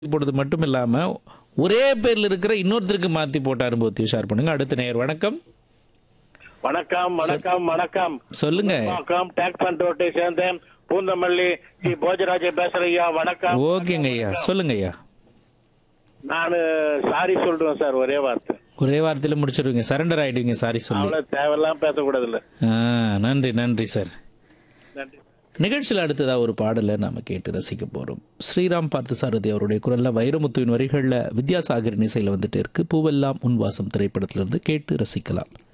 போடுறது மட்டும் இல்லாம ஒரே பேர்ல இருக்கிற இன்னொருத்தருக்கு மாத்தி போட்ட அனுபவத்தை ஷேர் பண்ணுங்க அடுத்த நேயர் வணக்கம் வணக்கம் வணக்கம் வணக்கம் சொல்லுங்க வணக்கம் டேக் பண்றோட்டை சேர்ந்தேன் பூந்தமல்லி ஸ்ரீ போஜராஜ பேசுறேன் ஐயா வணக்கம் ஓகேங்க ஐயா சொல்லுங்க ஐயா நான் சாரி சொல்றேன் சார் ஒரே வார்த்தை ஒரே வார்த்தையில முடிச்சிருவீங்க சரண்டர் ஆயிடுவீங்க சாரி சொல்லி அவ்வளவு தேவையெல்லாம் பேசக்கூடாது இல்ல ஆ, நன்றி நன்றி சார் நன்றி நிகழ்ச்சியில் அடுத்ததா ஒரு பாடலை நாம கேட்டு ரசிக்க போறோம் ஸ்ரீராம் பார்த்தசாரதி அவருடைய குரல்ல வைரமுத்துவின் வரிகள்ல வித்யாசாகரின் இசையில வந்துட்டு இருக்கு பூவெல்லாம் உன்வாசம் திரைப்படத்திலிருந்து கேட்டு ரசிக்கலாம்